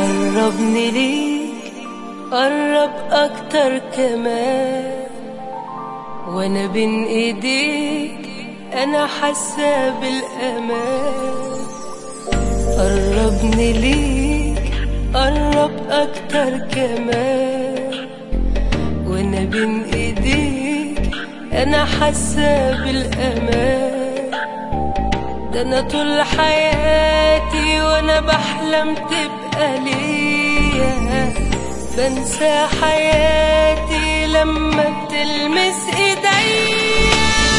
قربني ليك قرب اكتر كمان وانا بين ايديك انا حاسه بالامان قربني ليك قرب اكتر كمان وانا بين ايديك انا حاسه بالامان ده انا طول حياتي وانا بحلم تبقى ليا بنسى حياتي لما بتلمس ايديا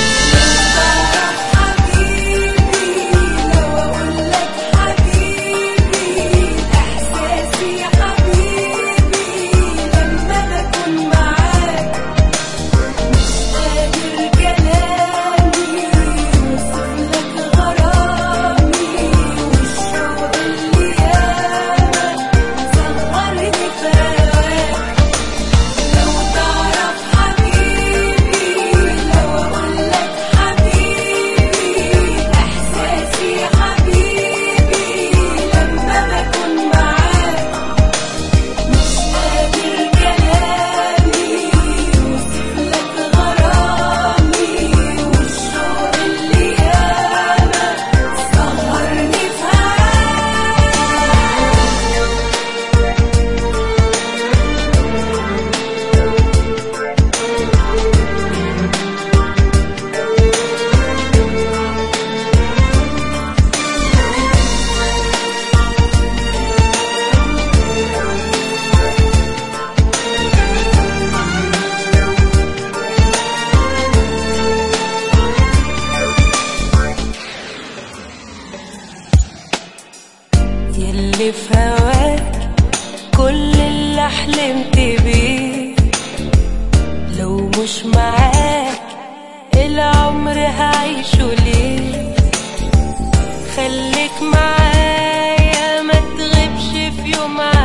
يلي في هواك كل اللي حلمت بيه لو مش معاك العمر هعيشه ليه خليك معايا ما تغيبش في يوم